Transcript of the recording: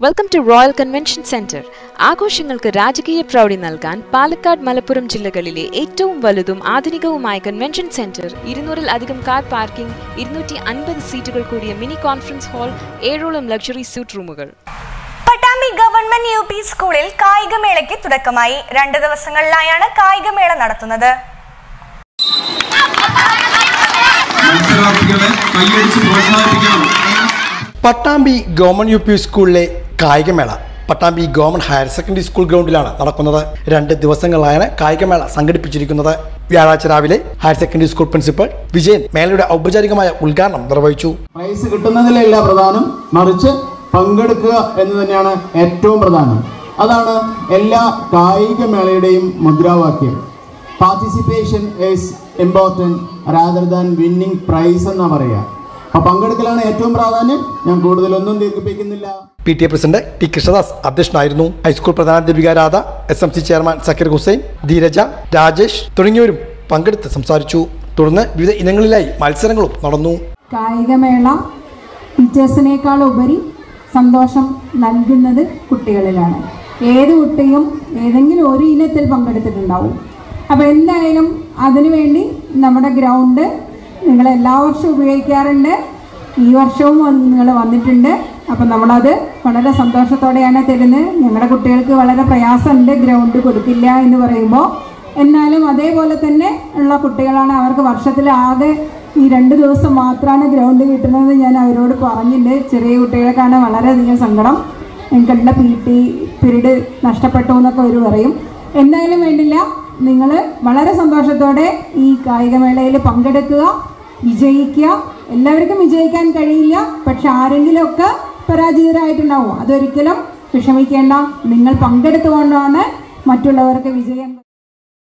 welcome to royal convention centre ആഘോഷങ്ങൾക്ക് രാജകീയ പ്രൗഢി നൽകാൻ പാലക്കാട് മലപ്പുറം ജില്ലകളിലെ ഏറ്റവും വലുതും ആധുനികവുമായ കൺവെൻഷൻ സെന്റർ ഇരുന്നൂറിൽ അധികം കാർ പാർക്കിംഗ് ഇരുന്നൂറ്റി അൻപത് സീറ്റുകൾ കൂടിയ മിനി കോൺഫറൻസ് ഹാൾ ഏഴോളം ലക്ഷറി സ്യൂട്ട് റൂമുകൾ പട്ടാമ്പി ഗവൺമെന്റ് യു പി സ്കൂളിൽ കായികമേളയ്ക്ക് തുടക്കമായി രണ്ട് ദിവസങ്ങളിലായാണ് കായികമേള നടത്തുന്നത് മത്സരാർത്ഥികളെ കൈയടിച്ച് പ്രോത്സാഹിപ്പിക്കണം പട്ടാമ്പി ഗവൺമെന്റ് യു പി സ്കൂളിലെ കായികമേള Pattambi government higher secondary school ഗ്രൗണ്ടിലാണ് നടക്കുന്നത് രണ്ട് ദിവസങ്ങളിലാണ് കായികമേള സംഘടിപ്പിച്ചിരിക്കുന്നത് വ്യാഴാഴ്ച രാവിലെ higher secondary school principal Vijayan മേളയുടെ ഔപചാരികമായ ഉദ്ഘാടനം നിർവഹിച്ചു പ്രൈസ് കിട്ടുന്നതിലല്ല പ്രധാനം മറിച്ച് പങ്കെടുക്കുക എന്ന് തന്നെയാണ് ഏറ്റവും പ്രധാനം അതാണ് എല്ലാ കായിക മേളയുടെയും മുദ്രാവാക്യം participation is important rather than winning prize എന്നാ പറയുക അപ്പോൾ പങ്കെടുക്കലാണ് ഏറ്റവും പ്രാധാന്യം ഞാൻ കൂടുതലൊന്നും ദീർഘിപ്പിക്കുന്നില്ല P T A president T Krishnadas അധ്യക്ഷനായിരുന്നു ഹൈസ്കൂൾ പ്രധാനാധ്യാപിക Radha S M C chairman Sakeer Hussain Dheeraja Rajesh തുടങ്ങിയവരും പങ്കെടുത്ത് സംസാരിച്ചു തുടർന്ന് വിവിധ ഇനങ്ങളിലായി മത്സരങ്ങളും നടന്നു കായികമേള ടീച്ചേഴ്സിനേക്കാൾ ഉപരി സന്തോഷം നൽകുന്നത് കുട്ടികളിലാണ് ഏത് കുട്ടിയും ഏതെങ്കിലും ഒരു ഇനത്തിൽ പങ്കെടുത്തിട്ടുണ്ടാവും അപ്പോൾ എന്തായാലും അതിനുവേണ്ടി നമ്മുടെ ഗ്രൗണ്ട് നിങ്ങൾ എല്ലാ വർഷവും ഉപയോഗിക്കാറുണ്ട് ഈ വർഷവും നിങ്ങൾ വന്നിട്ടുണ്ട് അപ്പം നമ്മളത് വളരെ സന്തോഷത്തോടെയാണ് തരുന്നത് ഞങ്ങളുടെ കുട്ടികൾക്ക് വളരെ പ്രയാസമുണ്ട് ഗ്രൗണ്ട് കൊടുക്കില്ല എന്ന് പറയുമ്പോൾ എന്നാലും അതേപോലെ തന്നെ ഉള്ള കുട്ടികളാണ് അവർക്ക് വർഷത്തിൽ ആകെ ഈ രണ്ട് ദിവസം മാത്രമാണ് ഗ്രൗണ്ട് കിട്ടുന്നത് ഞാൻ അവരോട് പറഞ്ഞിട്ടുണ്ട് ചെറിയ കുട്ടികൾക്കാണ് വളരെയധികം സങ്കടം ഞങ്ങളുടെ പി ടി പീരീഡ് നഷ്ടപ്പെട്ടു എന്നൊക്കെ അവർ പറയും എന്തായാലും വേണ്ടില്ല നിങ്ങൾ വളരെ സന്തോഷത്തോടെ ഈ കായികമേളയിൽ പങ്കെടുക്കുക വിജയിക്കുക എല്ലാവർക്കും വിജയിക്കാൻ കഴിയില്ല പക്ഷെ ആരെങ്കിലുമൊക്കെ പരാജിതരായിട്ടുണ്ടാവും അതൊരിക്കലും വിഷമിക്കേണ്ട നിങ്ങൾ പങ്കെടുത്തുകൊണ്ടാണ് മറ്റുള്ളവർക്ക് വിജയം